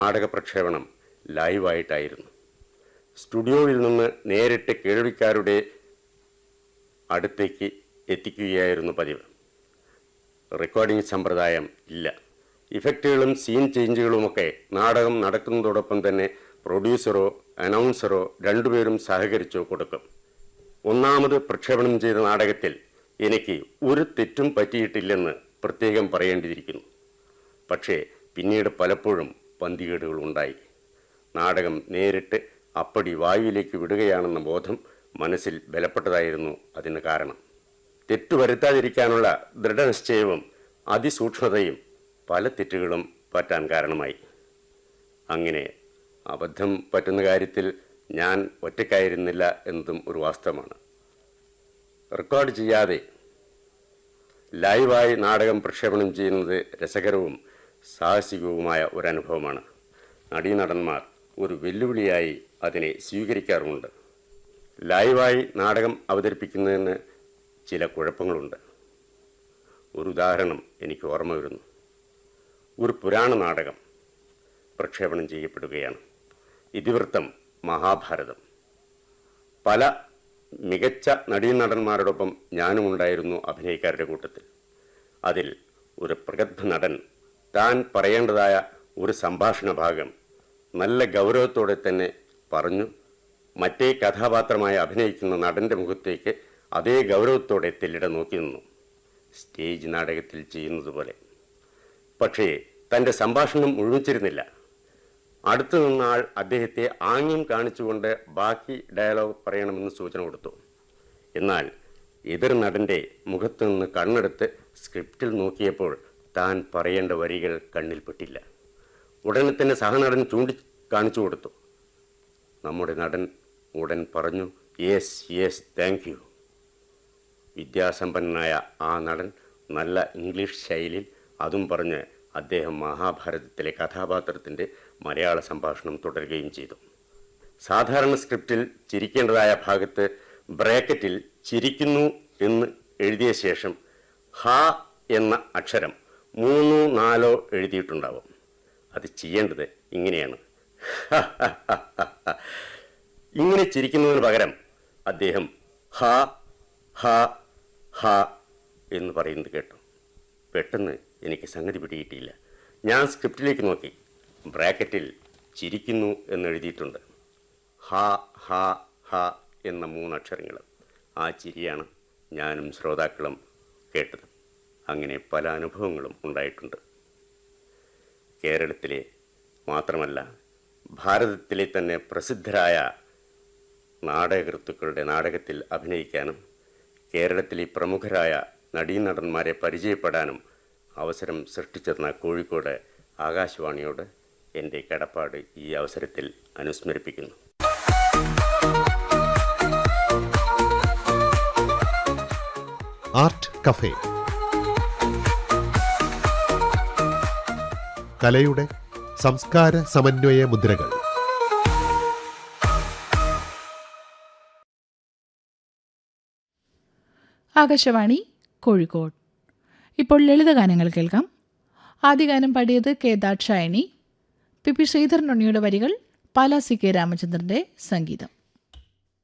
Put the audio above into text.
നാടക പ്രക്ഷേപണം ലൈവായിട്ടായിരുന്നു സ്റ്റുഡിയോയിൽ നിന്ന് നേരിട്ട് കേൾവിക്കാരുടെ അടുത്തേക്ക് എത്തിക്കുകയായിരുന്നു പതിവ് റെക്കോർഡിംഗ് സമ്പ്രദായം ഇല്ല ഇഫക്റ്റുകളും സീൻ ചേഞ്ചുകളുമൊക്കെ നാടകം നടക്കുന്നതോടൊപ്പം തന്നെ പ്രൊഡ്യൂസറോ അനൗൺസറോ രണ്ടുപേരും സഹകരിച്ചോ കൊടുക്കും ഒന്നാമത് പ്രക്ഷേപണം ചെയ്ത നാടകത്തിൽ എനിക്ക് ഒരു തെറ്റും പറ്റിയിട്ടില്ലെന്ന് പ്രത്യേകം പറയേണ്ടിയിരിക്കുന്നു പക്ഷേ പിന്നീട് പലപ്പോഴും പന്തികേടുകൾ ഉണ്ടായി നാടകം നേരിട്ട് അപ്പടി വായുവിലേക്ക് വിടുകയാണെന്ന ബോധം മനസ്സിൽ ബലപ്പെട്ടതായിരുന്നു അതിന് കാരണം തെറ്റു വരുത്താതിരിക്കാനുള്ള ദൃഢനിശ്ചയവും അതിസൂക്ഷ്മതയും പല തെറ്റുകളും പറ്റാൻ കാരണമായി അങ്ങനെ അബദ്ധം പറ്റുന്ന കാര്യത്തിൽ ഞാൻ ഒറ്റയ്ക്കായിരുന്നില്ല എന്നതും ഒരു വാസ്തവമാണ് റെക്കോർഡ് ചെയ്യാതെ ലൈവായി നാടകം പ്രക്ഷേപണം ചെയ്യുന്നത് രസകരവും സാഹസികവുമായ ഒരനുഭവമാണ് നടീനടന്മാർ ഒരു വെല്ലുവിളിയായി അതിനെ സ്വീകരിക്കാറുമുണ്ട് ലൈവായി നാടകം അവതരിപ്പിക്കുന്നതിന് ചില കുഴപ്പങ്ങളുണ്ട് ഒരു ഉദാഹരണം എനിക്ക് ഓർമ്മ വരുന്നു ഒരു പുരാണ നാടകം പ്രക്ഷേപണം ചെയ്യപ്പെടുകയാണ് ഇതിവൃത്തം മഹാഭാരതം പല മികച്ച നടീനടന്മാരോടൊപ്പം ഞാനും ഉണ്ടായിരുന്നു അഭിനയക്കാരുടെ കൂട്ടത്തിൽ അതിൽ ഒരു പ്രഗത്ഭ നടൻ താൻ പറയേണ്ടതായ ഒരു സംഭാഷണ ഭാഗം നല്ല ഗൗരവത്തോടെ തന്നെ പറഞ്ഞു മറ്റേ കഥാപാത്രമായി അഭിനയിക്കുന്ന നടൻ്റെ മുഖത്തേക്ക് അതേ ഗൗരവത്തോടെ തെല്ലിട നോക്കി നിന്നു സ്റ്റേജ് നാടകത്തിൽ ചെയ്യുന്നത് പോലെ പക്ഷേ തൻ്റെ സംഭാഷണം മുഴുമിച്ചിരുന്നില്ല അടുത്തു നിന്ന ആൾ അദ്ദേഹത്തെ ആംഗ്യം കാണിച്ചുകൊണ്ട് ബാക്കി ഡയലോഗ് പറയണമെന്ന് സൂചന കൊടുത്തു എന്നാൽ എതിർ നടൻ്റെ മുഖത്തു നിന്ന് കണ്ണെടുത്ത് സ്ക്രിപ്റ്റിൽ നോക്കിയപ്പോൾ താൻ പറയേണ്ട വരികൾ കണ്ണിൽപ്പെട്ടില്ല ഉടനെ തന്നെ സഹനടൻ ചൂണ്ടി കാണിച്ചു കൊടുത്തു നമ്മുടെ നടൻ ഉടൻ പറഞ്ഞു യെസ് യെസ് താങ്ക് യു വിദ്യാസമ്പന്നനായ ആ നടൻ നല്ല ഇംഗ്ലീഷ് ശൈലിയിൽ അതും പറഞ്ഞ് അദ്ദേഹം മഹാഭാരതത്തിലെ കഥാപാത്രത്തിൻ്റെ മലയാള സംഭാഷണം തുടരുകയും ചെയ്തു സാധാരണ സ്ക്രിപ്റ്റിൽ ചിരിക്കേണ്ടതായ ഭാഗത്ത് ബ്രാക്കറ്റിൽ ചിരിക്കുന്നു എന്ന് എഴുതിയ ശേഷം ഹ എന്ന അക്ഷരം മൂന്നോ നാലോ എഴുതിയിട്ടുണ്ടാവും അത് ചെയ്യേണ്ടത് ഇങ്ങനെയാണ് ഇങ്ങനെ ചിരിക്കുന്നതിന് പകരം അദ്ദേഹം ഹ ഹ ഹ എന്ന് പറയുന്നത് കേട്ടു പെട്ടെന്ന് എനിക്ക് സംഗതി പിടികിട്ടിയില്ല ഞാൻ സ്ക്രിപ്റ്റിലേക്ക് നോക്കി ബ്രാക്കറ്റിൽ ചിരിക്കുന്നു എന്ന് എഴുതിയിട്ടുണ്ട് ഹ ഹ ഹ എന്ന മൂന്നക്ഷരങ്ങൾ ആ ചിരിയാണ് ഞാനും ശ്രോതാക്കളും കേട്ടത് അങ്ങനെ പല അനുഭവങ്ങളും ഉണ്ടായിട്ടുണ്ട് കേരളത്തിലെ മാത്രമല്ല ഭാരതത്തിലെ തന്നെ പ്രസിദ്ധരായ നാടകകൃത്തുക്കളുടെ നാടകത്തിൽ അഭിനയിക്കാനും കേരളത്തിലെ പ്രമുഖരായ നടീനടന്മാരെ പരിചയപ്പെടാനും അവസരം സൃഷ്ടിച്ചെന്ന കോഴിക്കോട് ആകാശവാണിയോട് എൻ്റെ കടപ്പാട് ഈ അവസരത്തിൽ അനുസ്മരിപ്പിക്കുന്നു ആർട്ട് കഫേ കലയുടെ സംസ്കാര സമന്വയ മുദ്രകൾ ആകാശവാണി കോഴിക്കോട് ഇപ്പോൾ ലളിതഗാനങ്ങൾ കേൾക്കാം ആദ്യ ഗാനം പാടിയത് K Dakshayani P P Sreedharan ഉണ്ണിയുടെ വരികൾ പാലാ സി കെ രാമചന്ദ്രന്റെ സംഗീതം